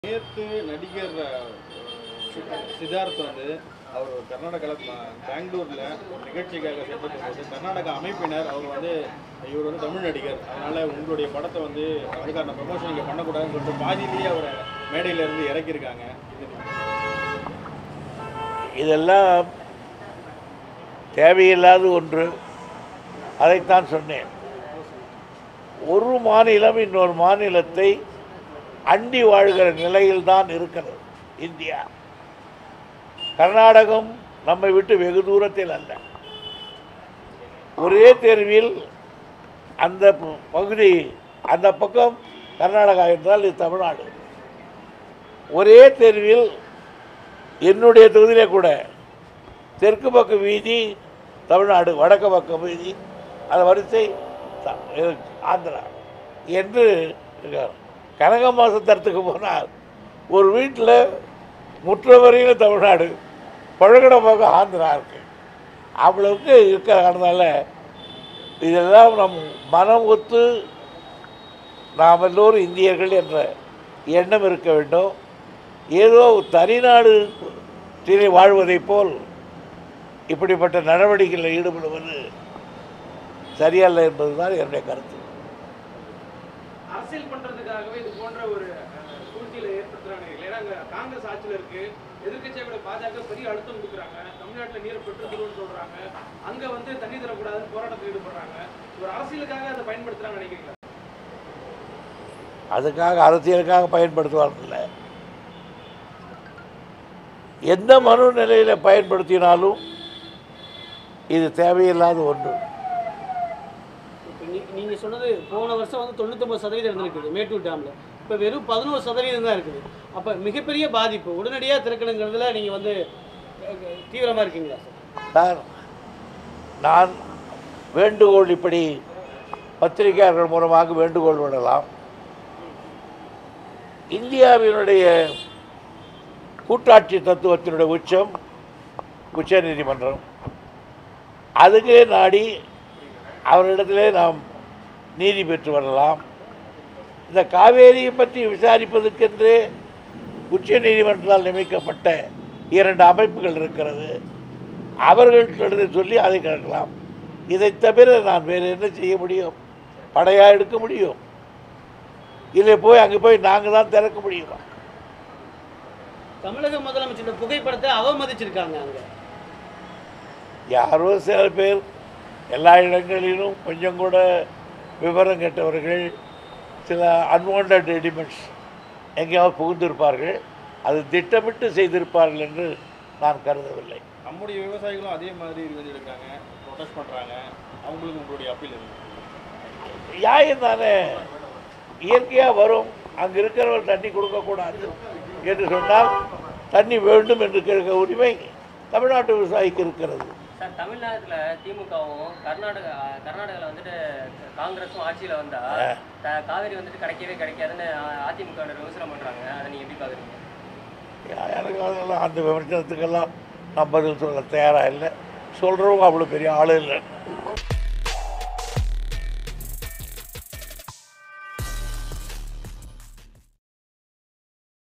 நேற்று நடிகர் அஹ், சித்தார்த் வந்து அவர் கர்நாடகாவில் பெங்களூர்ல ஒரு நிகழ்ச்சிக்காக சென்றிருக்கும் போது கர்நாடக அமைப்பினர் அவர் வந்து இவர் வந்து தமிழ் நடிகர் அதனால உங்களுடைய படத்தை வந்து அதுக்கான ப்ரமோஷன் இங்கே பண்ணக்கூடாதுன்னு சொல்லிட்டு பாதியிலேயே அவரை மேடையில இருந்து இறக்கியிருக்காங்க இது இதெல்லாம் தேவையில்லாத ஒன்று அதைத்தான் சொன்னேன் ஒரு மாநிலம் இன்னொரு மாநிலத்தை அண்டி வாழ்கிற நிலையில்தான் இருக்கிறது இந்தியா கர்நாடகம் நம்மை விட்டு வெகு தூரத்தில் அல்ல ஒரே தெருவில் அந்த ப- பகுதி அந்த பக்கம் கர்நாடகா என்றால் இது தமிழ்நாடு ஒரே தெருவில் என்னுடைய தொகுதியிலே கூட தெற்கு பக்க வீதி தமிழ்நாடு வடக்கு பக்க வீதி அது வரிசை த- இது ஆந்திரா என்று இருக்கார். கனக மாசத்தரத்துக்கு போனால் ஒரு வீட்டில் முற்றவரையிலும் தமிழ்நாடு பழகட பக்கம் ஆந்திரா இருக்கு அவ்வளவுக்கு இருக்கிறதுனால இதெல்லாம் நம் மனம் ஒத்து நாம் எல்லோரும் இந்தியர்கள் என்ற எண்ணம் இருக்க வேண்டும் ஏதோ தனிநாடு திரை வாழ்வதைப் போல் இப்படிப்பட்ட நடவடிக்கைகளில் ஈடுபடுவது சரியல்ல என்பதுதான் என்னுடைய கருத்து அரசியல் பண்றதுக்காகவே இது போன்ற ஒரு அஹ், சூழ்ச்சியில ஏற்படுத்துறாங்க ஏன்னா அங்க காங்கிரஸ் ஆட்சியில இருக்கு எதிர்க்கட்சியோட பாஜக பெரிய அழுத்தம் கொடுக்குறாங்க தமிழ்நாட்டுல நீரை பெற்று தருவோம்னு சொல்றாங்க அங்க வந்து தண்ணி தரக்கூடாதுன்னு போராட்டத்தில் ஈடுபடுறாங்க ஒரு அரசியலுக்காக அதை பயன்படுத்துறாங்க நினைக்கிறீங்களா அதுக்காக அரசியலுக்காக பயன்படுத்துவார்கள் எந்த மனநிலையில் பயன்படுத்தினாலும் இது தேவையில்லாத ஒன்று இப்போ நீ நீங்கள் சொன்னது போன வருஷம் வந்து தொண்ணூத்தொம்பது சதவீதம் இருந்திருக்குது மேட்டூர் டேமில் இப்போ வெறும் பதினோரு சதவீதம் தான் இருக்குது அப்போ மிகப்பெரிய பாதிப்பு உடனடியாக திறக்கணுங்கிறதுல நீங்கள் வந்து தீவிரமாக இருக்கீங்களா சார் சார் நான் வேண்டுகோள் இப்படி பத்திரிகையாளர்கள் மூலமாக வேண்டுகோள் விடலாம் இந்தியாவினுடைய கூட்டாட்சி தத்துவத்தினுடைய உச்சம் உச்ச நீதிமன்றம் அதுக்கே நாடி அவரிடத்திலே நாம் நீதி பெற்று வரலாம் இந்த காவேரியை பற்றி விசாரிப்பதற்கென்றே உச்ச நீதிமன்றத்தால் நியமிக்கப்பட்ட இரண்டு அமைப்புகள் இருக்கிறது அவர்களிடத்தை சொல்லி அதை கேட்கலாம் இதை தவிர நான் வேறு என்ன செய்ய முடியும் படையா எடுக்க முடியும் இல்லை போய் அங்கே போய் நாங்கள் தான் திறக்க முடியுமா தமிழக முதலமைச்சரோட புகைப்படத்தை அவமதிச்சிருக்காங்க அங்கே யாரோ சில பேர் எல்லா இடங்களிலும் கொஞ்சம் கூட விவரம் கெட்டவர்கள் சில அன்வான்ட் எலிமெண்ட்ஸ் எங்கேயாவது புகுந்திருப்பார்கள் அது திட்டமிட்டு செய்திருப்பார்கள் என்று நான் கருதவில்லை நம்முடைய விவசாயிகளும் அதே மாதிரி வந்து இருக்காங்க ப்ரொடெஸ்ட் பண்றாங்க அவங்களுக்கு உங்களுடைய அப்பீல் இருக்கு நியாயம் தானே இயற்கையாக வரும் அங்கே இருக்கிறவர் தண்ணி கொடுக்கக்கூடாது என்று சொன்னால் தண்ணி வேண்டும் என்று கேட்க உரிமை தமிழ்நாட்டு விவசாயிக்கு இருக்கிறது சார் தமிழ்நாட்டுல திமுகவும் கர்நாடகா கர்நாடகாவில் வந்துட்டு காங்கிரஸும் ஆட்சியில வந்தா த- காவேரி வந்துட்டு கிடைக்கவே கிடைக்காதுன்னு அதிமுக விமர்சனம் பண்றாங்க அதை நீங்க எப்படி பாக்குறீங்க எனக்கு அதெல்லாம் அந்த விமர்சனத்துக்கெல்லாம் நான் பதில் சொல்ல தயாராக இல்லை சொல்கிறவங்க அவ்வளோ பெரிய ஆள் இல்லை